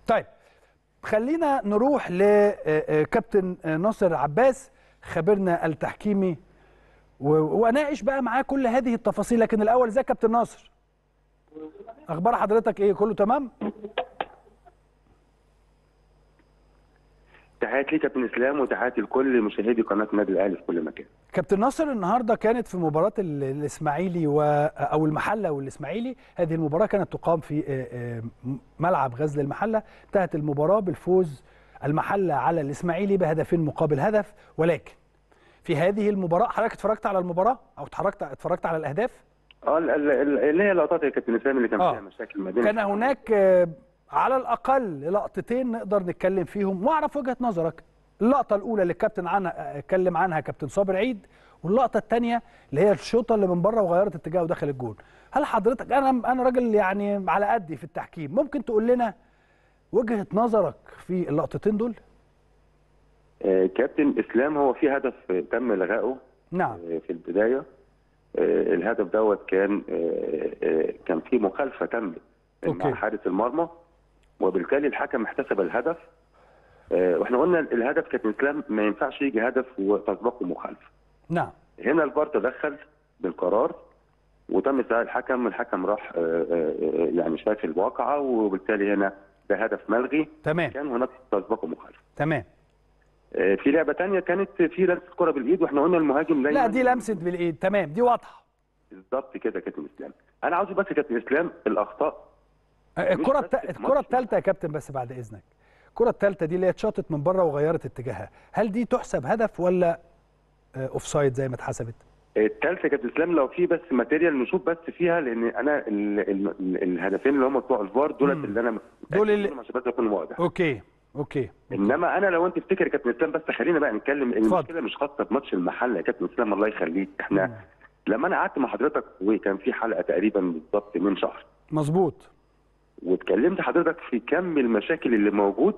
طيب خلينا نروح لكابتن ناصر عباس خبيرنا التحكيمي و- واناقش بقى معاه كل هذه التفاصيل لكن الاول ازيك يا كابتن ناصر اخبار حضرتك ايه كله تمام تحياتي ليك يا كابتن اسلام وتحياتي لكل مشاهدي قناه النادي الاهلي في كل مكان. كابتن ناصر النهارده كانت في مباراه ال- الاسماعيلي و او المحله والاسماعيلي هذه المباراه كانت تقام في آه، آه، ملعب غزل المحله انتهت المباراه بالفوز المحله على الاسماعيلي بهدفين مقابل هدف ولكن في هذه المباراه حضرتك اتفرجت على المباراه او اتفرجت اتفرجت على الاهداف اه ال- ال- ال- اللي هي لقطات يا كابتن اسلام اللي كان آه. فيها مشاكل ما بين كان هناك آه، على الاقل لقطتين نقدر نتكلم فيهم واعرف وجهه نظرك اللقطه الاولى اللي الكابتن عنها اتكلم عنها كابتن صابر عيد واللقطه الثانيه اللي هي الشوطه اللي من بره وغيرت اتجاهه ودخل الجون هل حضرتك انا انا راجل يعني على قدي في التحكيم ممكن تقول لنا وجهه نظرك في اللقطتين دول آه كابتن اسلام هو في هدف آه، تم الغائه نعم آه، في البدايه آه الهدف دوت كان آه آه كان في مخالفه تمت أوكي. مع حارس المرمى وبالتالي الحكم احتسب الهدف آه واحنا قلنا الهدف كابتن اسلام ما ينفعش يجي هدف وتسبقه مخالفه. نعم هنا الفار تدخل بالقرار وتم استدعاء الحكم الحكم راح آه، آه، آه، يعني شاف الواقعه وبالتالي هنا ده هدف ملغي تمام كان هناك تسبقه مخالفه تمام آه، في لعبه تانية كانت في لمسه كره بالايد واحنا قلنا المهاجم دايما لا دي لمسه بالايد تمام دي واضحه بالظبط كده يا كابتن اسلام انا عاوز بس يا كابتن اسلام الاخطاء الكره بس الت... في الكره ماتش. الثالثه يا كابتن بس بعد اذنك الكره الثالثه دي اللي هي اتشاطت من بره وغيرت اتجاهها هل دي تحسب هدف ولا اوف سايد زي ما اتحسبت الثالثه يا كابتن اسلام لو في بس ماتيريال نشوف بس فيها لان انا ال ال ال الهدفين اللي هم بتوع الفار دولت مم. اللي انا دول اللي- عشان بس اكون واضح اوكي اوكي انما انا لو انت تفتكر يا كابتن اسلام بس خلينا بقى نتكلم ان اتفضل. المشكله مش خاصه بماتش المحله يا كابتن اسلام الله يخليك احنا لما انا قعدت مع حضرتك وكان في حلقه تقريبا بالظبط من شهر مظبوط واتكلمت حضرتك في كم المشاكل اللي موجود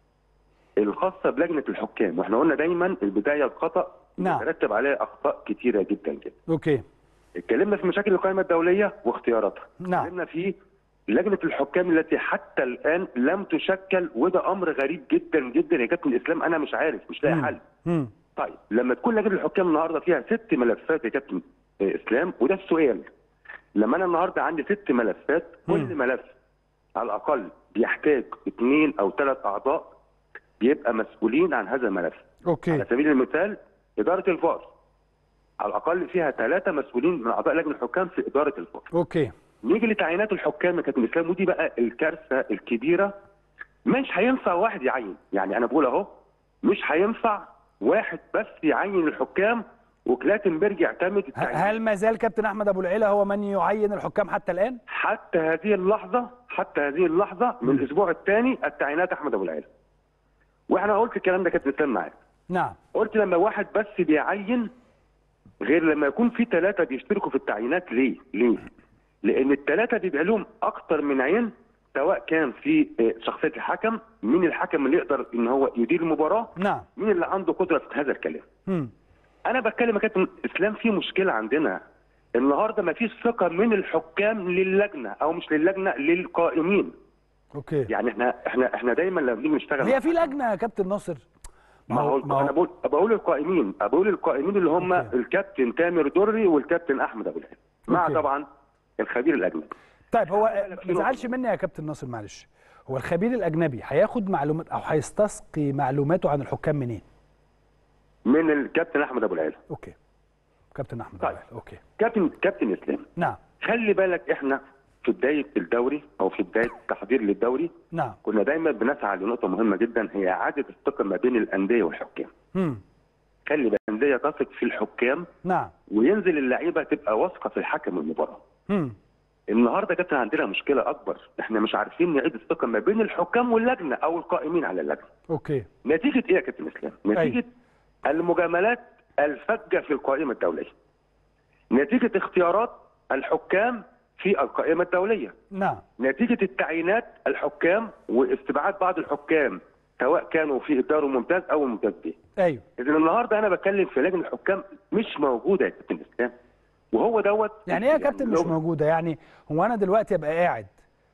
الخاصه بلجنه الحكام واحنا قلنا دايما البدايه الخطا نعم. يترتب عليها اخطاء كتيره جدا جدا اوكي اتكلمنا في مشاكل القائمه الدوليه واختياراتها نعم. اتكلمنا في لجنه الحكام التي حتى الان لم تشكل وده امر غريب جدا جدا يا كابتن اسلام انا مش عارف مش لاقي حل امم طيب لما تكون لجنه الحكام النهارده فيها ست ملفات يا كابتن آه، اسلام وده السؤال لما انا النهارده عندي ست ملفات كل ملف على الاقل بيحتاج اثنين او ثلاث اعضاء بيبقى مسؤولين عن هذا الملف على اوكي سبيل المثال اداره الفار على الاقل فيها ثلاثه مسؤولين من اعضاء لجنه الحكام في اداره الفار اوكي نيجي لتعيينات الحكام يا كابتن اسلام ودي بقى الكارثه الكبيره مش هينفع واحد يعين يعني انا بقول اهو مش هينفع واحد بس يعين الحكام وكلاتنبرج يعتمد ه- التعيين هل ما زال كابتن احمد ابو العيله هو من يعين الحكام حتى الان حتى هذه اللحظه حتى هذه اللحظه من الاسبوع الثاني التعيينات احمد ابو العيله واحنا قلت الكلام ده كابتن اسلام معاك نعم قلت لما واحد بس بيعين غير لما يكون في ثلاثة بيشتركوا في التعيينات ليه؟ ليه؟ لأن الثلاثة بيبقى لهم أكتر من عين سواء كان في آه، شخصية الحكم، مين الحكم اللي يقدر إن هو يدير المباراة، نعم مين اللي عنده قدرة في هذا الكلام. امم أنا بتكلم يا كابتن إسلام في مشكلة عندنا النهارده ما فيش ثقة من الحكام للجنة أو مش للجنة للقائمين، اوكي يعني إحنا إحنا إحنا دايما لما بنيجي نشتغل هي في لجنه يا كابتن ناصر ما هو انا بقول بقول القائمين بقول القائمين اللي هم أوكي. الكابتن تامر دري والكابتن احمد ابو الهلال مع أوكي. طبعا الخبير الاجنبي طيب هو ما تزعلش مني يا كابتن ناصر معلش هو الخبير الاجنبي هياخد معلومات او هيستسقي معلوماته عن الحكام منين من الكابتن احمد ابو الهلال اوكي كابتن احمد طيب. أبو العيلة. اوكي كابتن كابتن اسلام نعم خلي بالك احنا في بدايه الدوري او في بدايه التحضير للدوري نعم كنا دايما بنسعى لنقطه مهمه جدا هي اعاده الثقه ما بين الانديه والحكام امم خلي بالك الانديه تثق في الحكام نعم وينزل اللعيبه تبقى واثقه في الحكم المباراه امم النهارده يا كابتن عندنا مشكله اكبر احنا مش عارفين نعيد الثقه ما بين الحكام واللجنه او القائمين على اللجنه اوكي نتيجة إيه يا كابتن إسلام؟ نتيجة المجاملات الفجة في القائمة الدولية. نتيجة اختيارات الحكام في القائمة الدولية. نعم نتيجة التعيينات الحكام واستبعاد بعض الحكام سواء كانوا في الدوري الممتاز أو الممتاز به. ايوه إذا النهارده أنا بتكلم في لجنة الحكام مش موجودة يا كابتن إسلام. وهو دوت يعني ايه يا كابتن مش لو- موجوده يعني هو انا دلوقتي ابقى قاعد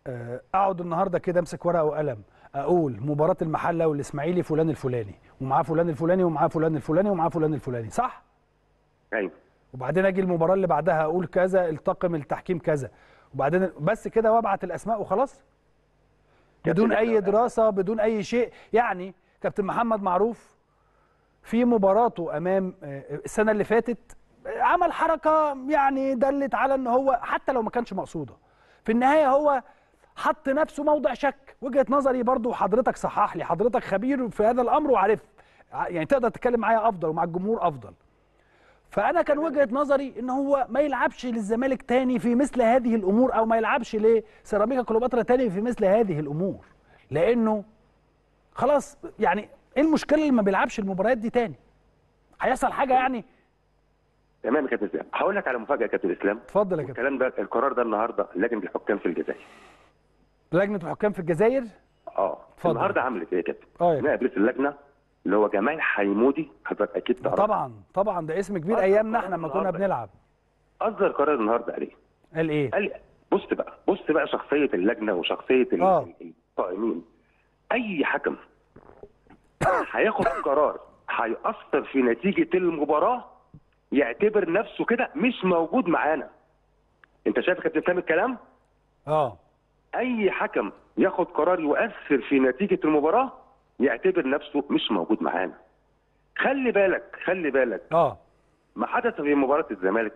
آه، اقعد النهارده كده امسك ورقه وقلم اقول مباراه المحله والاسماعيلي فلان الفلاني ومعاه فلان الفلاني ومعاه فلان الفلاني ومعاه فلان الفلاني صح ايوه وبعدين اجي المباراه اللي بعدها اقول كذا الطاقم التحكيم كذا وبعدين بس كده وابعت الاسماء وخلاص بدون كابتن، اي إحنا- دراسه بدون اي شيء يعني كابتن محمد معروف في مباراته امام آه، السنه اللي فاتت آه، عمل حركه يعني دلت على ان هو حتى لو ما كانش مقصوده في النهايه هو حط نفسه موضع شك وجهه نظري برضو حضرتك صحح لي حضرتك خبير في هذا الامر وعارف ع- يعني تقدر تتكلم معايا افضل ومع الجمهور افضل فانا كان وجهه نظري ان هو ما يلعبش للزمالك تاني في مثل هذه الامور او ما يلعبش لسيراميكا كليوباترا تاني في مثل هذه الامور لانه خلاص يعني ايه المشكله اللي ما بيلعبش المباريات دي تاني هيحصل حاجه يعني تمام يا كابتن اسلام هقول لك على مفاجاه يا كابتن اسلام اتفضل يا كابتن الكلام ده القرار ده النهارده لجنه الحكام في الجزائر لجنه الحكام في الجزائر اه اتفضل. النهارده عملت ايه يا كابتن؟ اه يا نائب رئيس اللجنه اللي هو جمال حيمودي حضرتك اكيد تعرف طبعا طبعا ده اسم كبير آه، ايامنا طبعاً احنا لما كنا النهاردة. بنلعب اصدر قرار النهارده عليه قال ايه قال بص بقى بص بقى شخصيه اللجنه وشخصيه ال- آه. القائمين اي حكم هياخد قرار هيأثر في نتيجه المباراه يعتبر نفسه كده مش موجود معانا انت شايف يا كابتن فاهم الكلام اه اي حكم ياخد قرار يؤثر في نتيجه المباراه يعتبر نفسه مش موجود معانا خلي بالك خلي بالك اه ما حدث في مباراه الزمالك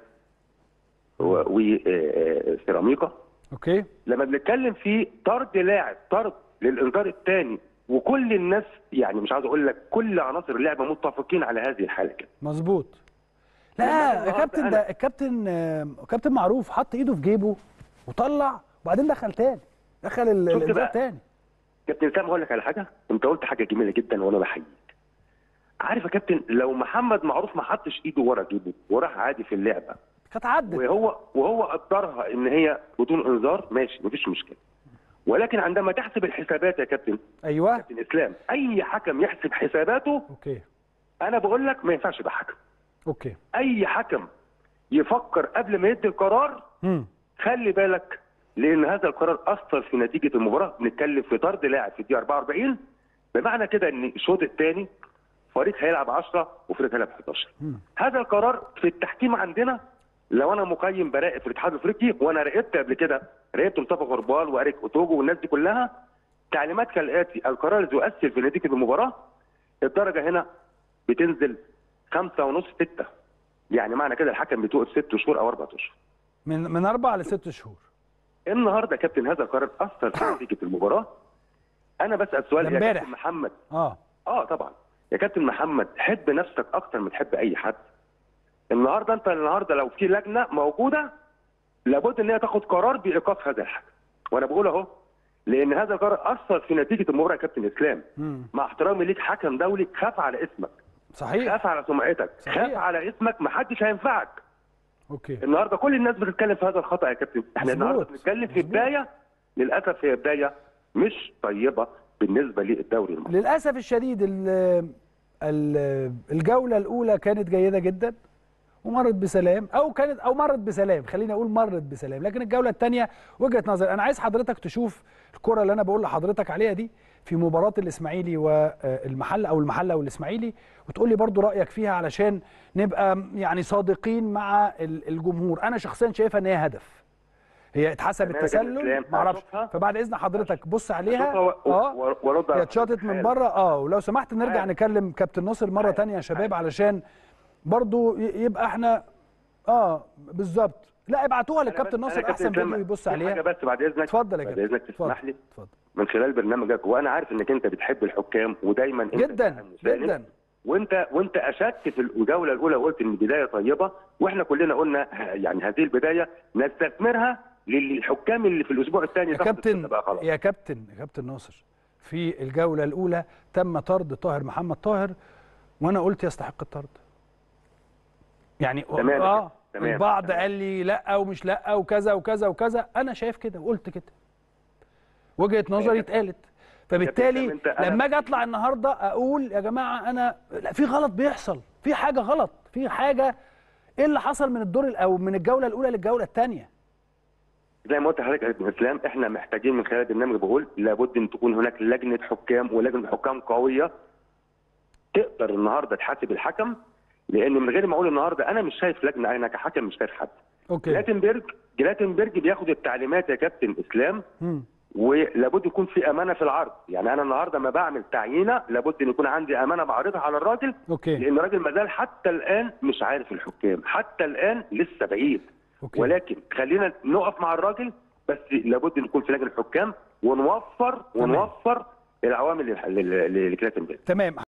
وسيراميكا اوكي لما بنتكلم في طرد لاعب طرد للانذار الثاني وكل الناس يعني مش عاوز اقول لك كل عناصر اللعبه متفقين على هذه الحاله كده مظبوط لما لا النهاردة الكابتن أنا- ده الكابتن آه، كابتن معروف حط ايده في جيبه وطلع وبعدين دخل تاني دخل ال- شفت الانذار بقى؟ تاني كابتن سام هقول لك على حاجه انت قلت حاجه جميله جدا وانا بحييك عارف يا كابتن لو محمد معروف ما حطش ايده ورا جيبه وراح عادي في اللعبه كانت عدت وهو وهو قدرها ان هي بدون انذار ماشي مفيش مشكله ولكن عندما تحسب الحسابات يا كابتن ايوه كابتن اسلام اي حكم يحسب حساباته اوكي انا بقول لك ما ينفعش يبقى حكم اوكي اي حكم يفكر قبل ما يدي القرار امم خلي بالك لان هذا القرار اثر في نتيجه المباراه بنتكلم في طرد لاعب في الدقيقه 44 بمعنى كده ان الشوط الثاني فريق هيلعب 10 وفريق هيلعب 11 هذا القرار في التحكيم عندنا لو انا مقيم براقب في الاتحاد الافريقي وانا راقبت قبل كده راقبت مصطفى غربال واريك اوتوجو والناس دي كلها تعليمات كالاتي القرار الذي يؤثر في نتيجه المباراه الدرجه هنا بتنزل خمسة ونص ستة يعني معنى كده الحكم بتوقف ست شهور او اربع اشهر من من اربع لست شهور النهارده يا كابتن هذا القرار اثر في نتيجه المباراه انا بسال سؤال ده يا امبارح. كابتن محمد اه اه طبعا يا كابتن محمد حب نفسك اكتر من تحب اي حد النهارده انت النهارده لو في لجنه موجوده لابد ان هي تاخد قرار بايقاف هذا الحكم وانا بقول اهو لان هذا القرار اثر في نتيجه المباراه يا كابتن اسلام امم مع احترامي ليك حكم دولي خاف على اسمك صحيح خاف على سمعتك صحيح. خاف على اسمك محدش هينفعك اوكي النهارده كل الناس بتتكلم في هذا الخطا يا كابتن احنا مظبوط. النهارده بنتكلم في مظبوط. بدايه للاسف هي بدايه مش طيبه بالنسبه للدوري المصري للاسف الشديد ال- ال- الجوله الاولى كانت جيده جدا ومرت بسلام او كانت او مرت بسلام خليني اقول مرت بسلام لكن الجوله الثانيه وجهه نظر انا عايز حضرتك تشوف الكره اللي انا بقول لحضرتك عليها دي في مباراه الاسماعيلي والمحله او المحله والاسماعيلي وتقول لي برضو رايك فيها علشان نبقى يعني صادقين مع ال- الجمهور انا شخصيا شايفها ان هي هدف هي اتحسب تمام يا كابتن التسلل إسلام. معرفش أشوفها. فبعد اذن حضرتك بص عليها أشوفها و- اه و- وارد هي على اتشاطت من حضرتك. بره اه ولو سمحت نرجع عارف. نكلم كابتن ناصر مره عارف. تانية يا شباب عارف. علشان برضو ي- يبقى احنا اه بالظبط لا ابعتوها أنا للكابتن بس- ناصر أنا كابتن احسن إسلام، فيديو يبص في حاجه عليها بس بعد اذنك اتفضل يا بعد كابتن اذنك تسمح لي اتفضل من خلال برنامجك وانا عارف انك انت بتحب الحكام ودايما انت جدا داعم مساند. جدا وانت وانت اشدت في الجوله الاولى وقلت ان البدايه طيبه واحنا كلنا قلنا ه- يعني هذه البدايه نستثمرها للحكام اللي في الاسبوع الثاني يا كابتن يا كابتن يا كابتن ناصر في الجوله الاولى تم طرد طاهر محمد طاهر وانا قلت يستحق الطرد يعني تمام يا اه كابتن، تمام، البعض تمام. قال لي لا ومش لا وكذا وكذا وكذا انا شايف كده وقلت كده وجهه نظري اتقالت فبالتالي كابتن، أنت- أنا- لما اجي اطلع النهارده اقول يا جماعه انا لا في غلط بيحصل في حاجه غلط في حاجه ايه اللي حصل من الدور ال- او من الجوله الاولى للجوله الثانيه زي ما قلت لحضرتك يا كابتن اسلام احنا محتاجين من خلال البرنامج بقول لابد ان تكون هناك لجنه حكام ولجنه حكام قويه تقدر النهارده تحاسب الحكم لان من غير ما اقول النهارده انا مش شايف لجنه انا كحكم مش شايف حد اوكي جلاتنبرج جلاتنبرج بياخد التعليمات يا كابتن اسلام مم. ولابد يكون في امانه في العرض يعني انا النهارده ما بعمل تعيينه لابد ان يكون عندي امانه بعرضها على الراجل اوكي لان الراجل ما زال حتى الان مش عارف الحكام حتى الان لسه بعيد اوكي ولكن خلينا نقف مع الراجل بس لابد ان يكون في لجنه حكام ونوفر ونوفر العوامل لل- لل- لكلاتنبرج تمام